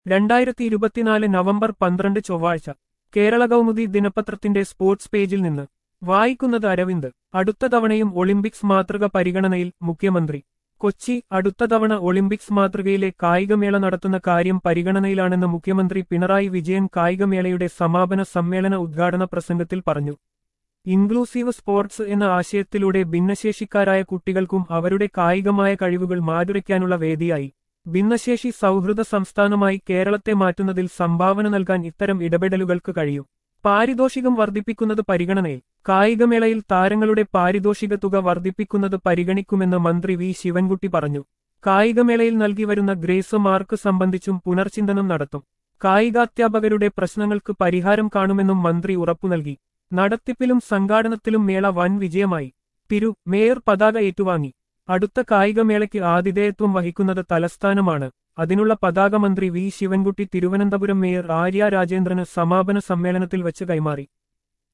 രണ്ടായിരത്തി ഇരുപത്തിനാല് നവംബർ പന്ത്രണ്ട് ചൊവ്വാഴ്ച കേരള കൗമുദി ദിനപത്രത്തിന്റെ സ്പോർട്സ് പേജിൽ നിന്ന് വായിക്കുന്നത് അരവിന്ദ് അടുത്ത തവണയും ഒളിമ്പിക്സ് മാതൃക പരിഗണനയിൽ മുഖ്യമന്ത്രി കൊച്ചി അടുത്ത തവണ ഒളിമ്പിക്സ് മാതൃകയിലെ കായികമേള നടത്തുന്ന കാര്യം പരിഗണനയിലാണെന്ന് മുഖ്യമന്ത്രി പിണറായി വിജയൻ കായികമേളയുടെ സമാപന സമ്മേളന ഉദ്ഘാടന പ്രസംഗത്തിൽ പറഞ്ഞു ഇൻക്ലൂസീവ് സ്പോർട്സ് എന്ന ആശയത്തിലൂടെ ഭിന്നശേഷിക്കാരായ കുട്ടികൾക്കും അവരുടെ കായികമായ കഴിവുകൾ മാറ്റുരയ്ക്കാനുള്ള വേദിയായി ഭിന്നശേഷി സൗഹൃദ സംസ്ഥാനമായി കേരളത്തെ മാറ്റുന്നതിൽ സംഭാവന നൽകാൻ ഇത്തരം ഇടപെടലുകൾക്ക് കഴിയും പാരിതോഷികം വർദ്ധിപ്പിക്കുന്നത് പരിഗണനയിൽ കായികമേളയിൽ താരങ്ങളുടെ പാരിതോഷിക തുക വർദ്ധിപ്പിക്കുന്നത് പരിഗണിക്കുമെന്ന് മന്ത്രി വി ശിവൻകുട്ടി പറഞ്ഞു കായികമേളയിൽ നൽകിവരുന്ന ഗ്രേസ് മാർക്ക് സംബന്ധിച്ചും പുനർചിന്തനം നടത്തും കായികാധ്യാപകരുടെ പ്രശ്നങ്ങൾക്ക് പരിഹാരം കാണുമെന്നും മന്ത്രി ഉറപ്പു നൽകി നടത്തിപ്പിലും സംഘാടനത്തിലും മേള വൻ വിജയമായി തിരു മേയർ പതാക ഏറ്റുവാങ്ങി അടുത്ത കായികമേളയ്ക്ക് ആതിഥേയത്വം വഹിക്കുന്നത് തലസ്ഥാനമാണ് അതിനുള്ള പതാക മന്ത്രി വി ശിവൻകുട്ടി തിരുവനന്തപുരം മേയർ ആര്യ രാജേന്ദ്രന് സമാപന സമ്മേളനത്തിൽ വെച്ച് കൈമാറി